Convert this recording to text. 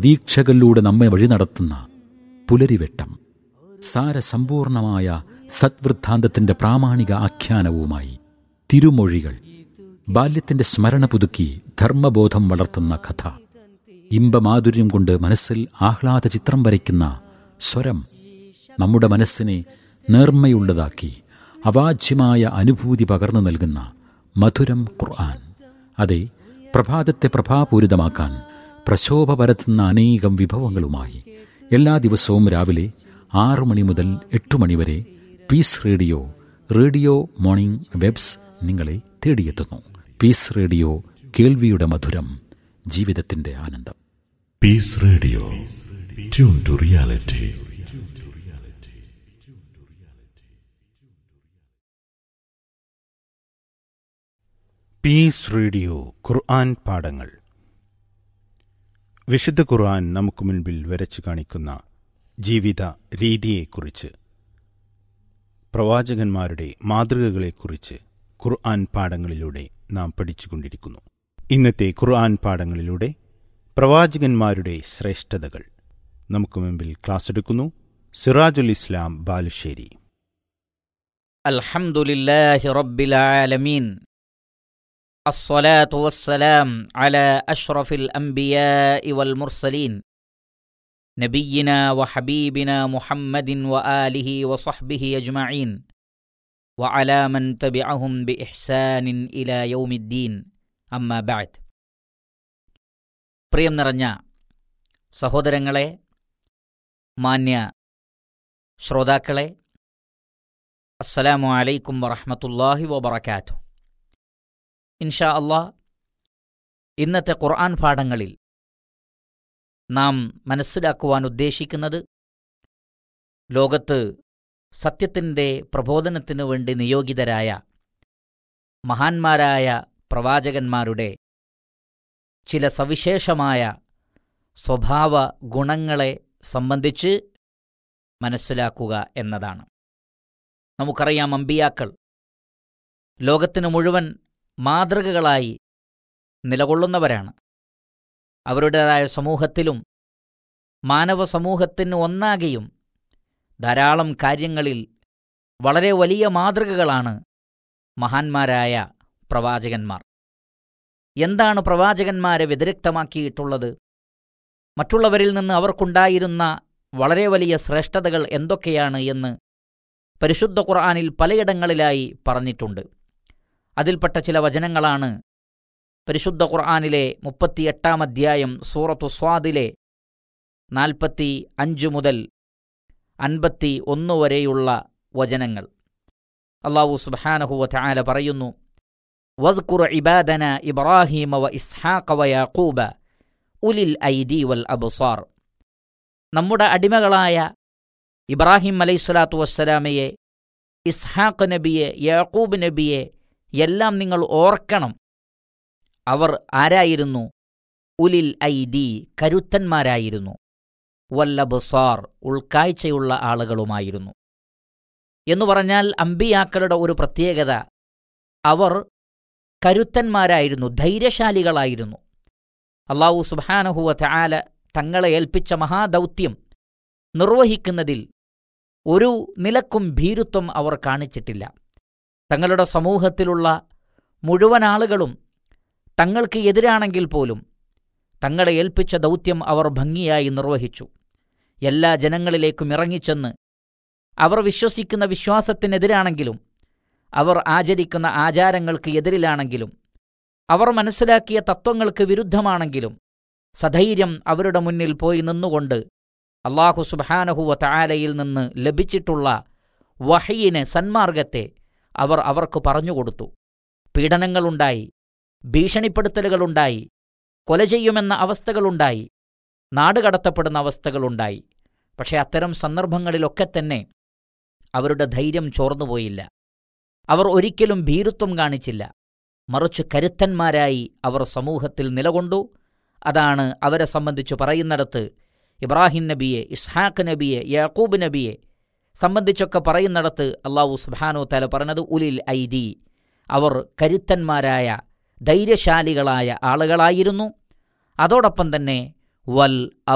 പ്രതീക്ഷകളിലൂടെ നമ്മെ വഴി നടത്തുന്ന പുലരിവെട്ടം സാരസമ്പൂർണമായ സദ്വൃദ്ധാന്തത്തിന്റെ പ്രാമാണിക ആഖ്യാനവുമായി തിരുമൊഴികൾ ബാല്യത്തിന്റെ സ്മരണ പുതുക്കി ധർമ്മബോധം വളർത്തുന്ന കഥ ഇമ്പമാധുര്യം കൊണ്ട് മനസ്സിൽ ആഹ്ലാദ ചിത്രം വരയ്ക്കുന്ന സ്വരം നമ്മുടെ മനസ്സിനെ നേർമ്മയുള്ളതാക്കി അവാച്യമായ അനുഭൂതി പകർന്നു നൽകുന്ന മധുരം ഖുർആൻ അതെ പ്രഭാതത്തെ പ്രഭാപൂരിതമാക്കാൻ പ്രശോഭ പരത്തുന്ന അനേകം വിഭവങ്ങളുമായി എല്ലാ ദിവസവും രാവിലെ ആറു മണി മുതൽ എട്ടു മണി വരെ peace radio radio morning waves നിങ്ങളെ തേടിയെത്തുന്നു പീസ് റേഡിയോ കേൾവിയുടെ മധുരം ജീവിതത്തിന്റെ ആനന്ദം Peace Radio. Tune to reality. Peace radio ഖുർആൻ പാഠങ്ങൾ വിശുദ്ധ ഖുർആൻ നമുക്ക് മുൻപിൽ വരച്ചു കാണിക്കുന്ന ജീവിത രീതിയെക്കുറിച്ച് പ്രവാചകന്മാരുടെ മാതൃകകളെക്കുറിച്ച് ഖുർആൻ പാഠങ്ങളിലൂടെ നാം പഠിച്ചുകൊണ്ടിരിക്കുന്നു ഇന്നത്തെ ഖുർആൻ പാഠങ്ങളിലൂടെ പ്രവാചകന്മാരുടെ ശ്രേഷ്ഠതകൾ നമുക്ക് മുൻപിൽ ക്ലാസ് എടുക്കുന്നു സിറാജുൽ ഇസ്ലാം ബാലുശ്ശേരി الحمد لله رب العالمين الصلاة والسلام على أشرف الأنبياء والمرسلين نبينا وحبيبنا محمد وآله وصحبه أجمعين وعلى من تبعهم بإحسان إلى يوم الدين أما بعد പ്രിയം നിറഞ്ഞ സഹോദരങ്ങളെ മാന്യ ശ്രോതാക്കളെ അസ്സലാമു അലൈക്കും വറഹ്മത്തുള്ളാഹി വബറകാത്തു ഇൻഷാ അള്ളാ ഇന്നത്തെ ഖുർആൻ പാഠങ്ങളിൽ നാം മനസ്സിലാക്കുവാൻ ഉദ്ദേശിക്കുന്നത് ലോകത്ത് സത്യത്തിൻ്റെ പ്രബോധനത്തിനു വേണ്ടി നിയോഗിതരായ മഹാന്മാരായ പ്രവാചകന്മാരുടെ ചില സവിശേഷമായ സ്വഭാവ ഗുണങ്ങളെ സംബന്ധിച്ച് മനസ്സിലാക്കുക എന്നതാണ് നമുക്കറിയാം അമ്പിയാക്കൾ ലോകത്തിനു മുഴുവൻ മാതൃകകളായി നിലകൊള്ളുന്നവരാണ് അവരുടേതായ സമൂഹത്തിലും മാനവ സമൂഹത്തിന് ഒന്നാകെയും ധാരാളം കാര്യങ്ങളിൽ വളരെ വലിയ മാതൃകകളാണ് മഹാന്മാരായ പ്രവാചകന്മാർ എന്താണ് പ്രവാചകന്മാരെ വ്യതിരിക്തമാക്കിയിട്ടുള്ളത് മറ്റുള്ളവരിൽ നിന്ന് അവർക്കുണ്ടായിരുന്ന വളരെ വലിയ ശ്രേഷ്ഠതകൾ എന്തൊക്കെയാണ് എന്ന് പരിശുദ്ധ ഖുർആാനിൽ പലയിടങ്ങളിലായി പറഞ്ഞിട്ടുണ്ട് അതിൽപ്പെട്ട ചില വചനങ്ങളാണ് പരിശുദ്ധ ഖുർആാനിലെ മുപ്പത്തിയെട്ടാം അധ്യായം സൂറത്തു സ്വാദിലെ നാൽപ്പത്തി അഞ്ച് മുതൽ അൻപത്തി ഒന്ന് വരെയുള്ള വചനങ്ങൾ അള്ളാഹു സുബാനഹുവ ചായാല പറയുന്നു വദ്കുർ ഇബാദന ഇബ്രാഹിമ വ ഇസ്ഹാഖ വ യാക്കൂബ ഉലിൽ ഐദി വൽ അബ്സാർ നമ്മുടെ അടിമകളായ ഇബ്രാഹിം അലൈഹിസ്വലാത്തു വസ്സലാമയെ ഇസ്ഹാഖ് നബിയെ യാക്കൂബ് നബിയെ എല്ലാം നിങ്ങൾ ഓർക്കണം അവർ ആരായിരുന്നു ഉലിൽ ഐദി കരുത്തന്മാരായിരുന്നു വല്ലബസാർ ഉൾക്കാഴ്ചയുള്ള ആളുകളുമായിരുന്നു എന്നു പറഞ്ഞാൽ അമ്പിയാക്കളുടെ ഒരു പ്രത്യേകത അവർ കരുത്തന്മാരായിരുന്നു ധൈര്യശാലികളായിരുന്നു അള്ളാഹു സുബാനഹുവ ചായാല തങ്ങളെ ഏൽപ്പിച്ച മഹാദൗത്യം നിർവഹിക്കുന്നതിൽ ഒരു നിലക്കും ഭീരുത്വം അവർ കാണിച്ചിട്ടില്ല തങ്ങളുടെ സമൂഹത്തിലുള്ള മുഴുവൻ ആളുകളും തങ്ങൾക്ക് എതിരാണെങ്കിൽ പോലും തങ്ങളെ ഏൽപ്പിച്ച ദൗത്യം അവർ ഭംഗിയായി നിർവഹിച്ചു എല്ലാ ജനങ്ങളിലേക്കും ഇറങ്ങിച്ചെന്ന് അവർ വിശ്വസിക്കുന്ന വിശ്വാസത്തിനെതിരാണെങ്കിലും അവർ ആചരിക്കുന്ന ആചാരങ്ങൾക്ക് എതിരിലാണെങ്കിലും അവർ മനസ്സിലാക്കിയ തത്വങ്ങൾക്ക് വിരുദ്ധമാണെങ്കിലും സധൈര്യം അവരുടെ മുന്നിൽ പോയി നിന്നുകൊണ്ട് അള്ളാഹു സുബാനഹുവ താലയിൽ നിന്ന് ലഭിച്ചിട്ടുള്ള വഹയിന് സന്മാർഗത്തെ അവർ അവർക്ക് പറഞ്ഞുകൊടുത്തു പീഡനങ്ങളുണ്ടായി ഭീഷണിപ്പെടുത്തലുകളുണ്ടായി കൊല ചെയ്യുമെന്ന അവസ്ഥകളുണ്ടായി നാടുകടത്തപ്പെടുന്ന അവസ്ഥകളുണ്ടായി പക്ഷെ അത്തരം സന്ദർഭങ്ങളിലൊക്കെ തന്നെ അവരുടെ ധൈര്യം ചോർന്നുപോയില്ല അവർ ഒരിക്കലും ഭീരുത്വം കാണിച്ചില്ല മറിച്ച് കരുത്തന്മാരായി അവർ സമൂഹത്തിൽ നിലകൊണ്ടു അതാണ് അവരെ സംബന്ധിച്ച് പറയുന്നിടത്ത് ഇബ്രാഹിം നബിയെ ഇസ്ഹാഖ് നബിയെ യാക്കൂബ് നബിയെ സംബന്ധിച്ചൊക്കെ പറയുന്നിടത്ത് അള്ളാഹു സുബാനോ തല പറഞ്ഞത് ഉലിൽ ഐദി അവർ കരുത്തന്മാരായ ധൈര്യശാലികളായ ആളുകളായിരുന്നു അതോടൊപ്പം തന്നെ വൽ